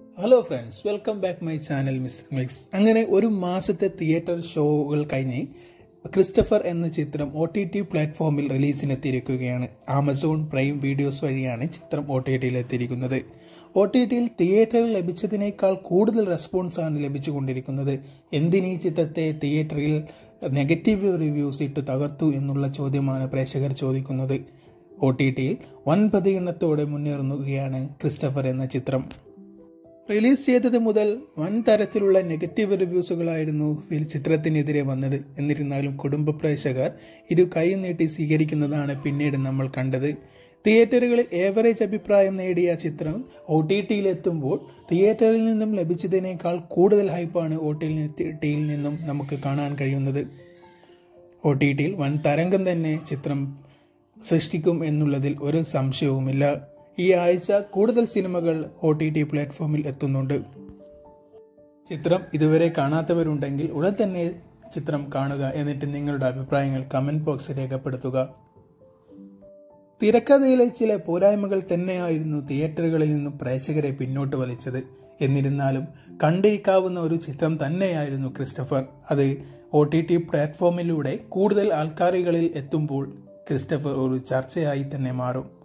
hello friends welcome back my channel mister mix അങ്ങനെ ഒരു മാസത്തെ തിയേറ്റർ ഷോകൾ കഴിഞ്ഞ് ക്രിസ്റ്റഫർ എന്ന ചിത്രം ഒ ടി ടി പ്ലാറ്റ്ഫോമിൽ റിലീസിനെത്തിയിരിക്കുകയാണ് ആമസോൺ പ്രൈം വീഡിയോസ് വഴിയാണ് ചിത്രം ഒ ടി ടിയിൽ എത്തിയിരിക്കുന്നത് ഒ ടി ടിയിൽ തിയേറ്ററിൽ ലഭിച്ചതിനേക്കാൾ കൂടുതൽ റെസ്പോൺസാണ് ലഭിച്ചുകൊണ്ടിരിക്കുന്നത് എന്തിനീ ചിത്രത്തെ തിയേറ്ററിൽ നെഗറ്റീവ് റിവ്യൂസ് ഇട്ട് തകർത്തു എന്നുള്ള ചോദ്യമാണ് പ്രേക്ഷകർ ചോദിക്കുന്നത് ഒ ടി ടിയിൽ വൻ പ്രതികരണത്തോടെ മുന്നേറുകയാണ് ക്രിസ്റ്റഫർ എന്ന ചിത്രം റിലീസ് ചെയ്തത് മുതൽ വൻ തരത്തിലുള്ള നെഗറ്റീവ് റിവ്യൂസുകളായിരുന്നു ഈ ചിത്രത്തിനെതിരെ വന്നത് എന്നിരുന്നാലും കുടുംബ പ്രേക്ഷകർ ഇരു കൈ നീട്ടി സ്വീകരിക്കുന്നതാണ് പിന്നീട് നമ്മൾ കണ്ടത് തിയേറ്ററുകളിൽ ഏവറേജ് അഭിപ്രായം നേടിയ ചിത്രം ഒ ടി ടിയിൽ എത്തുമ്പോൾ തിയേറ്ററിൽ നിന്നും ലഭിച്ചതിനേക്കാൾ കൂടുതൽ ഹൈപ്പാണ് ഒ ടി ടിയിൽ നിന്നും നമുക്ക് കാണാൻ കഴിയുന്നത് ഒ ടി ടിയിൽ വൻ തരംഗം തന്നെ ചിത്രം സൃഷ്ടിക്കും എന്നുള്ളതിൽ ഒരു സംശയവുമില്ല ഈ ആഴ്ച കൂടുതൽ സിനിമകൾ ഒ ടി ടി പ്ലാറ്റ്ഫോമിൽ എത്തുന്നുണ്ട് ചിത്രം ഇതുവരെ കാണാത്തവരുണ്ടെങ്കിൽ ഉടൻ തന്നെ ചിത്രം കാണുക എന്നിട്ട് നിങ്ങളുടെ അഭിപ്രായങ്ങൾ കമന്റ് ബോക്സിൽ രേഖപ്പെടുത്തുക തിരക്കഥയിലെ ചില പോരായ്മകൾ തന്നെയായിരുന്നു തിയേറ്ററുകളിൽ നിന്നും പ്രേക്ഷകരെ പിന്നോട്ട് വലിച്ചത് എന്നിരുന്നാലും കണ്ടിരിക്കാവുന്ന ഒരു ചിത്രം തന്നെയായിരുന്നു ക്രിസ്റ്റഫർ അത് ഒ ടി ടി പ്ലാറ്റ്ഫോമിലൂടെ കൂടുതൽ ആൾക്കാരുകളിൽ എത്തുമ്പോൾ ക്രിസ്റ്റഫർ ഒരു ചർച്ചയായി തന്നെ മാറും